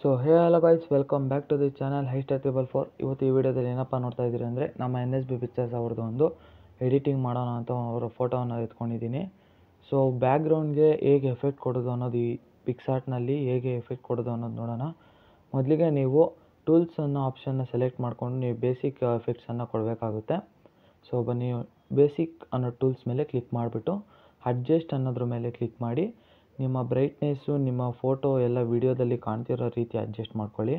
so hey hello guys welcome back to the channel hi star triple four ಇವತ್ತು ಈ ವಿಡಿಯೋದಲ್ಲಿ ಏನಪ್ಪ ನೋಡ್ತಾ ಇದ್ದೀರಿ ಅಂದರೆ ನಮ್ಮ ಎನ್ ಎಸ್ ಬಿ ಪಿಕ್ಚರ್ಸ್ ಅವ್ರದ್ದು ಒಂದು ಎಡಿಟಿಂಗ್ ಮಾಡೋಣ ಅಂತ ಅವರ ಫೋಟೋವನ್ನು ಎತ್ಕೊಂಡಿದ್ದೀನಿ ಸೊ ಬ್ಯಾಕ್ಗ್ರೌಂಡ್ಗೆ ಹೇಗೆ ಎಫೆಕ್ಟ್ ಕೊಡೋದು ಅನ್ನೋದು ಈ ಪಿಕ್ಸಾರ್ಟ್ನಲ್ಲಿ ಹೇಗೆ ಎಫೆಕ್ಟ್ ಕೊಡೋದು ಅನ್ನೋದು ನೋಡೋಣ ಮೊದಲಿಗೆ ನೀವು ಟೂಲ್ಸ್ ಅನ್ನೋ ಆಪ್ಷನ್ನ ಸೆಲೆಕ್ಟ್ ಮಾಡಿಕೊಂಡು ನೀವು ಬೇಸಿಕ್ ಎಫೆಕ್ಟ್ಸನ್ನು ಕೊಡಬೇಕಾಗುತ್ತೆ ಸೊ ಬನ್ನಿ ಬೇಸಿಕ್ ಅನ್ನೋ ಟೂಲ್ಸ್ ಮೇಲೆ ಕ್ಲಿಕ್ ಮಾಡಿಬಿಟ್ಟು ಅಡ್ಜಸ್ಟ್ ಅನ್ನೋದ್ರ ಮೇಲೆ ಕ್ಲಿಕ್ ಮಾಡಿ ನಿಮ್ಮ ಬ್ರೈಟ್ನೆಸ್ಸು ನಿಮ್ಮ ಫೋಟೋ ಎಲ್ಲ ವಿಡಿಯೋದಲ್ಲಿ ಕಾಣ್ತಿರೋ ರೀತಿ ಅಡ್ಜಸ್ಟ್ ಮಾಡ್ಕೊಳ್ಳಿ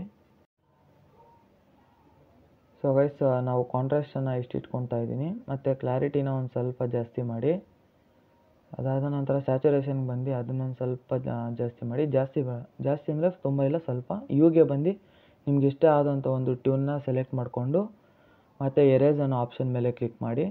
ಸೊ ಗೈಸ್ ನಾವು ಕಾಂಟ್ರಾಸ್ಟನ್ನು ಇಷ್ಟು ಇಟ್ಕೊತಾ ಇದ್ದೀನಿ ಮತ್ತು ಕ್ಲಾರಿಟಿನ ಒಂದು ಸ್ವಲ್ಪ ಜಾಸ್ತಿ ಮಾಡಿ ಅದಾದ ನಂತರ ಸ್ಯಾಚುರೇಷನ್ಗೆ ಬಂದು ಅದನ್ನೊಂದು ಸ್ವಲ್ಪ ಜಾಸ್ತಿ ಮಾಡಿ ಜಾಸ್ತಿ ಬೇ ಜಾಸ್ತಿ ಅಂದರೆ ತುಂಬ ಇಲ್ಲ ಸ್ವಲ್ಪ ಇವಿಗೆ ಬಂದು ನಿಮ್ಗೆ ಇಷ್ಟ ಆದಂಥ ಒಂದು ಟ್ಯೂನ್ನ ಸೆಲೆಕ್ಟ್ ಮಾಡಿಕೊಂಡು ಮತ್ತು ಎರೇಸ್ ಅನ್ನೋ ಆಪ್ಷನ್ ಮೇಲೆ ಕ್ಲಿಕ್ ಮಾಡಿ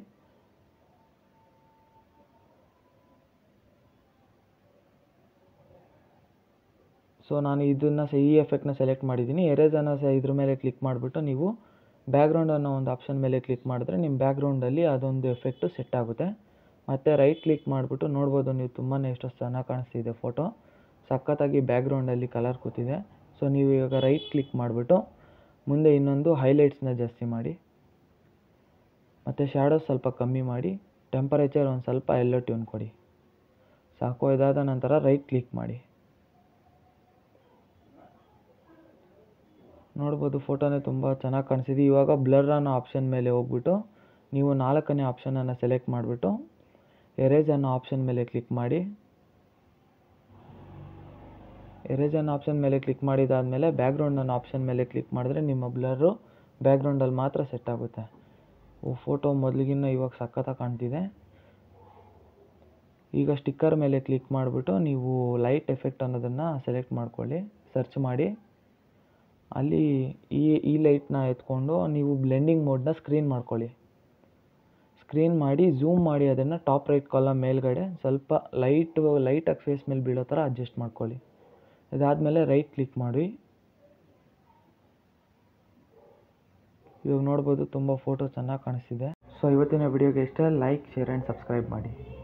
ಸೊ ನಾನು ಇದನ್ನು ಸ ಈ ಎಫೆಕ್ಟ್ನ ಸೆಲೆಕ್ಟ್ ಮಾಡಿದ್ದೀನಿ ಎರೇಸನ್ನು ಸಹ ಇದ್ರ ಮೇಲೆ ಕ್ಲಿಕ್ ಮಾಡಿಬಿಟ್ಟು ನೀವು ಬ್ಯಾಕ್ಗ್ರೌಂಡ್ ಅನ್ನೋ ಒಂದು ಆಪ್ಷನ್ ಮೇಲೆ ಕ್ಲಿಕ್ ಮಾಡಿದ್ರೆ ನಿಮ್ಮ ಬ್ಯಾಕ್ಗ್ರೌಂಡಲ್ಲಿ ಅದೊಂದು ಎಫೆಕ್ಟು ಸೆಟ್ ಆಗುತ್ತೆ ಮತ್ತು ರೈಟ್ ಕ್ಲಿಕ್ ಮಾಡಿಬಿಟ್ಟು ನೋಡ್ಬೋದು ನೀವು ತುಂಬಾ ಎಷ್ಟು ಚೆನ್ನಾಗಿ ಕಾಣಿಸ್ತಿದೆ ಫೋಟೋ ಸಖತ್ತಾಗಿ ಬ್ಯಾಕ್ಗ್ರೌಂಡಲ್ಲಿ ಕಲರ್ ಕೂತಿದೆ ಸೊ ನೀವು ಇವಾಗ ರೈಟ್ ಕ್ಲಿಕ್ ಮಾಡಿಬಿಟ್ಟು ಮುಂದೆ ಇನ್ನೊಂದು ಹೈಲೈಟ್ಸ್ನ ಜಾಸ್ತಿ ಮಾಡಿ ಮತ್ತು ಶ್ಯಾಡೋಸ್ ಸ್ವಲ್ಪ ಕಮ್ಮಿ ಮಾಡಿ ಟೆಂಪರೇಚರ್ ಒಂದು ಸ್ವಲ್ಪ ಎಲ್ಲೋ ಟ್ಯೂನ್ ಕೊಡಿ ಸಾಕು ಇದಾದ ನಂತರ ರೈಟ್ ಕ್ಲಿಕ್ ಮಾಡಿ ನೋಡ್ಬೋದು ಫೋಟೋನೇ ತುಂಬ ಚೆನ್ನಾಗಿ ಕಾಣಿಸಿದೆ ಇವಾಗ ಬ್ಲರ್ ಅನ್ನೋ ಆಪ್ಷನ್ ಮೇಲೆ ಹೋಗ್ಬಿಟ್ಟು ನೀವು ನಾಲ್ಕನೇ ಆಪ್ಷನನ್ನು ಸೆಲೆಕ್ಟ್ ಮಾಡಿಬಿಟ್ಟು ಎರೇಸ್ ಅನ್ನೋ ಆಪ್ಷನ್ ಮೇಲೆ ಕ್ಲಿಕ್ ಮಾಡಿ ಎರೇಸ್ ಅನ್ನೋ ಆಪ್ಷನ್ ಮೇಲೆ ಕ್ಲಿಕ್ ಮಾಡಿದಾದಮೇಲೆ ಬ್ಯಾಕ್ಗ್ರೌಂಡ್ ಅನ್ನೋ ಆಪ್ಷನ್ ಮೇಲೆ ಕ್ಲಿಕ್ ಮಾಡಿದ್ರೆ ನಿಮ್ಮ ಬ್ಲರ್ರು ಬ್ಯಾಕ್ಗ್ರೌಂಡಲ್ಲಿ ಮಾತ್ರ ಸೆಟ್ ಆಗುತ್ತೆ ಫೋಟೋ ಮೊದಲಿಗಿನ್ನ ಇವಾಗ ಸಖತ್ತಾಗಿ ಕಾಣ್ತಿದೆ ಈಗ ಸ್ಟಿಕ್ಕರ್ ಮೇಲೆ ಕ್ಲಿಕ್ ಮಾಡಿಬಿಟ್ಟು ನೀವು ಲೈಟ್ ಎಫೆಕ್ಟ್ ಅನ್ನೋದನ್ನು ಸೆಲೆಕ್ಟ್ ಮಾಡ್ಕೊಳ್ಳಿ ಸರ್ಚ್ ಮಾಡಿ ಅಲ್ಲಿ ಈ ಈ ಲೈಟ್ನ ಎತ್ಕೊಂಡು ನೀವು ಬ್ಲೆಂಡಿಂಗ್ ಮೋಡ್ನ ಸ್ಕ್ರೀನ್ ಮಾಡ್ಕೊಳ್ಳಿ ಸ್ಕ್ರೀನ್ ಮಾಡಿ ಝೂಮ್ ಮಾಡಿ ಅದನ್ನು ಟಾಪ್ ರೈಟ್ ಕಾಲಮ್ ಮೇಲ್ಗಡೆ ಸ್ವಲ್ಪ ಲೈಟ್ ಲೈಟಾಗಿ ಫೇಸ್ ಮೇಲೆ ಬೀಳೋ ಥರ ಅಡ್ಜಸ್ಟ್ ಮಾಡ್ಕೊಳ್ಳಿ ಇದಾದಮೇಲೆ ರೈಟ್ ಕ್ಲಿಕ್ ಮಾಡಿ ಇವಾಗ ನೋಡ್ಬೋದು ತುಂಬ ಫೋಟೋ ಚೆನ್ನಾಗಿ ಕಾಣಿಸ್ತಿದೆ ಸೊ ಇವತ್ತಿನ ವಿಡಿಯೋಗೆ ಇಷ್ಟ ಲೈಕ್ ಶೇರ್ ಆ್ಯಂಡ್ ಸಬ್ಸ್ಕ್ರೈಬ್ ಮಾಡಿ